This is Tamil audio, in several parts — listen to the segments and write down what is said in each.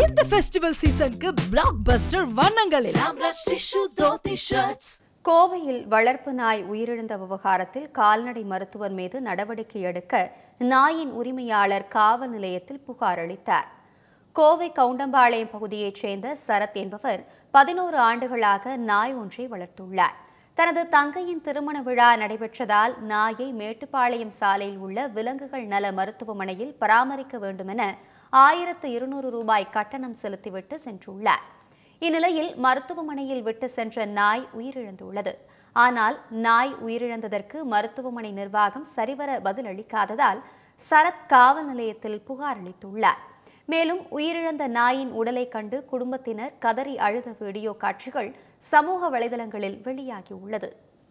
இந்த ஃபெஸ்டிவல் சீசனுக்கு பிளாக் பஸ்டர் வண்ணங்களில் ஆம்ரஷ் டிஷ்யூ தோத்தி ஷர்ட்ஸ் கோவையில் வளர்ப்பு நாய் உயிரிழந்த விவகாரத்தில் கால்நடை மருத்துவர் மீது நடவடிக்கை எடுக்க நாயின் உரிமையாளர் காவல் நிலையத்தில் புகார் அளித்தார் கோவை கவுண்டம்பாளையம் பகுதியைச் சேர்ந்த சரத் என்பவர் பதினோரு ஆண்டுகளாக நாய் ஒன்றை வளர்த்துள்ளார் தனது தங்கையின் திருமண விழா நடைபெற்றதால் நாயை மேட்டுப்பாளையம் சாலையில் உள்ள விலங்குகள் நல மருத்துவமனையில் பராமரிக்க வேண்டுமென ஆயிரத்து இருநூறு ரூபாய் கட்டணம் செலுத்திவிட்டு சென்றுள்ளார் இந்நிலையில் மருத்துவமனையில் விட்டு சென்ற நாய் உயிரிழந்துள்ளது ஆனால் நாய் உயிரிழந்ததற்கு மருத்துவமனை நிர்வாகம் சரிவர பதிலளிக்காததால் சரத் காவல் நிலையத்தில் புகார் அளித்துள்ளார் மேலும் உயிரிழந்த நாயின் உடலை கண்டு குடும்பத்தினர் கதறி அழுத வீடியோ காட்சிகள் சமூக வலைதளங்களில் வெளியாகியுள்ளது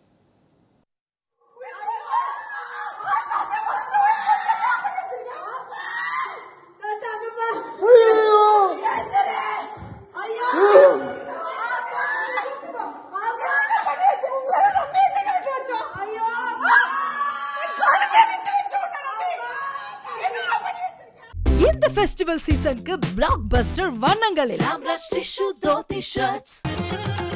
இந்த ஃபெஸ்டிவல் சீசனுக்கு பிளாக் பஸ்டர் வண்ணங்களில் ஆம்ரஷ் டிஷ்யூ தோத்தி ஷர்ட்ஸ்